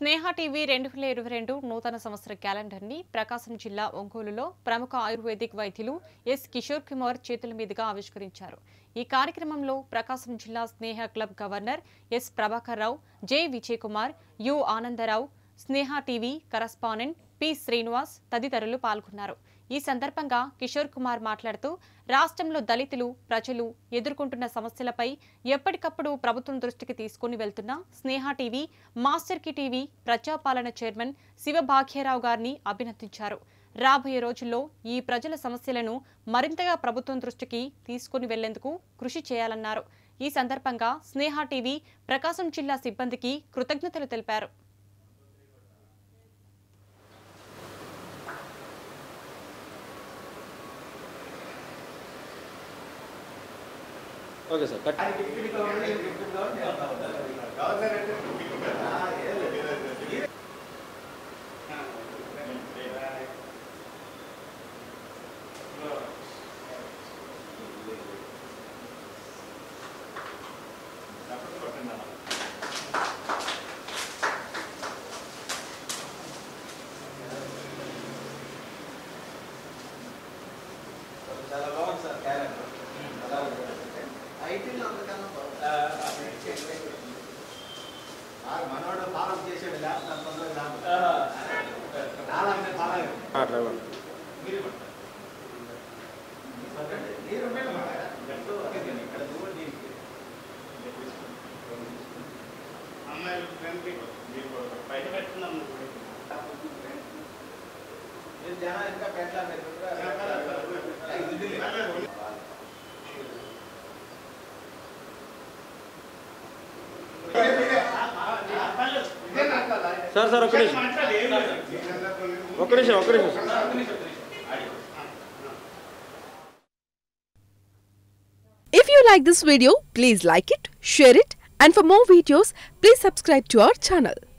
స్నేహ TV రెండు వేల ఇరవై రెండు నూతన సంవత్సర క్యాలెండర్ని ప్రకాశం జిల్లా ఒంగోలులో ప్రముఖ ఆయుర్వేదిక్ వైద్యులు ఎస్ కిషోర్ కుమార్ చేతుల మీదుగా ఆవిష్కరించారు ఈ కార్యక్రమంలో ప్రకాశం జిల్లా Sneha club governor S Prabhakar Rao J Vijay Kumar U Anandarao Sneha TV correspondent P Srinivas తదితరులు పాల్గొన్నారు ఈ సందర్భంగా కిషోర్ కుమార్ మాట్లాడుతూ రాష్ట్రంలో దళితులు ప్రజలు ఎదుర్కొంటున్న సమస్యలపై ఎప్పటికప్పుడు ప్రభుత్వం దృష్టికి తీసుకుని వెళ్తున్న స్నేహ టీవీ మాస్టర్ కి టీవీ ప్రజాపాలన చైర్మన్ శివభాగ్యరావు గారిని అభినందించారు రాబోయే రోజుల్లో ఈ ప్రజల సమస్యలను మరింతగా ప్రభుత్వం దృష్టికి తీసుకుని వెళ్లేందుకు కృషి చేయాలన్నారు ఈ సందర్భంగా స్నేహ టీవీ ప్రకాశం జిల్లా సిబ్బందికి కృతజ్ఞతలు తెలిపారు ఓకే సార్ కట్ చాలా బాగుంది సార్ క్యాలెండర్ అలా ఉంటుంది ఐటీలో అంతకన్నా బాగుంది మనోడు ఫాలో చేసాడు ల్యాప్టాప్ తొందరగా రాదు చాలా మంది ఫాలో అయ్యారు అట్లా ఇవ్వండి. మీరు ఇవ్వండి. మీరు ఉండండి మాట. ఓకే, నేను ఇక్కడ దూరం దీనికి. అమ్మాయిలు ఫ్రెండ్కి మీకు బయట పెట్టుకున్నాం మీరు జనాలు ఇంకా పెట్టలేదు ఇది సార్ సార్ ఒక్క నిమిషం ఒక్క నిమిషం ఒక్క నిమిషం If you like this video, please like it, share it, and for more videos, please subscribe to our channel.